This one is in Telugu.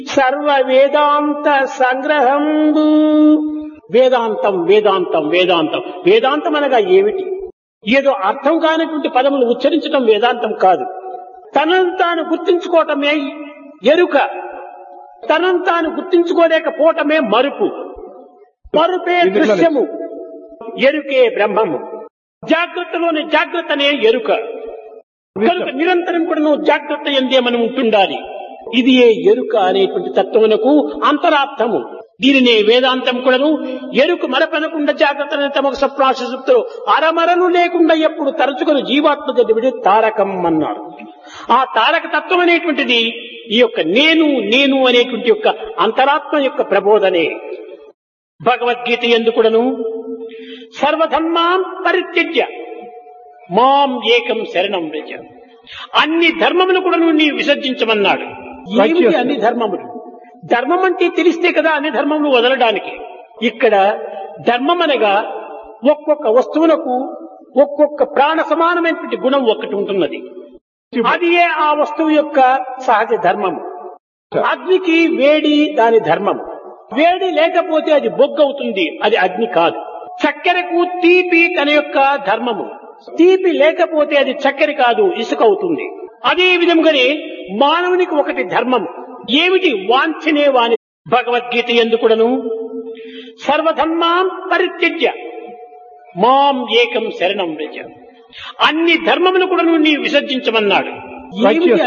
సర్వ వేదాంత సంగ్రహంబు వేదాంతం వేదాంతం వేదాంతం వేదాంతం అనగా ఏమిటి ఏదో అర్థం కానటువంటి పదములు ఉచ్చరించడం వేదాంతం కాదు తనను తాను గుర్తించుకోవటమే ఎరుక తనను తాను గుర్తించుకోలేకపోవటమే మరుపు మరుపే దృశ్యము ఎరుకే బ్రహ్మము జాగ్రత్తలోని జాగ్రత్తనే ఎరుక కనుక నిరంతరం కూడా నువ్వు జాగ్రత్త ఎందే మనం ఉంటుండాలి ఇది ఏ ఎరుక అనేటువంటి తత్వమునకు అంతరార్థము దీనినే వేదాంతం కూడాను ఎరుకు మరపనకుండా జాగ్రత్త తమకు సప్రాశుప్తులు అరమరలు లేకుండా ఎప్పుడు తరచుకొని జీవాత్మ చదివిడి తారకం అన్నాడు ఆ తారక తత్వం అనేటువంటిది ఈ యొక్క నేను నేను అనేటువంటి యొక్క అంతరాత్మ యొక్క ప్రబోధనే భగవద్గీత ఎందుకుడను సర్వధర్మాన్ పరిత్యజ్య మాం ఏకం శరణం వ్రజ అన్ని ధర్మములు కూడా నీ విసర్జించమన్నాడు ఏమిటి అన్ని ధర్మములు ధర్మం అంటే తెలిస్తే కదా అన్ని ధర్మములు వదలడానికి ఇక్కడ ధర్మం అనగా ఒక్కొక్క వస్తువులకు ఒక్కొక్క ప్రాణ సమానమైనటువంటి గుణం ఒక్కటి ఉంటున్నది అది ఏ ఆ వస్తువు యొక్క సహజ ధర్మము అగ్నికి వేడి దాని ధర్మం వేడి లేకపోతే అది బొగ్గవుతుంది అది అగ్ని కాదు చక్కెరకు తీపి తన యొక్క ధర్మము తీపి లేకపోతే అది చక్కెర కాదు ఇసుక అవుతుంది అదే విధంగానే మానవునికి ఒకటి ధర్మం ఏమిటి వాంఛనే వాని భగవద్గీత ఎందుకుడను సర్వధర్మాన్ పరిత్యజ్య మాం ఏకం శరణం వ్రజ అన్ని ధర్మములు కూడా నీ విసర్జించమన్నాడు ఏమిటి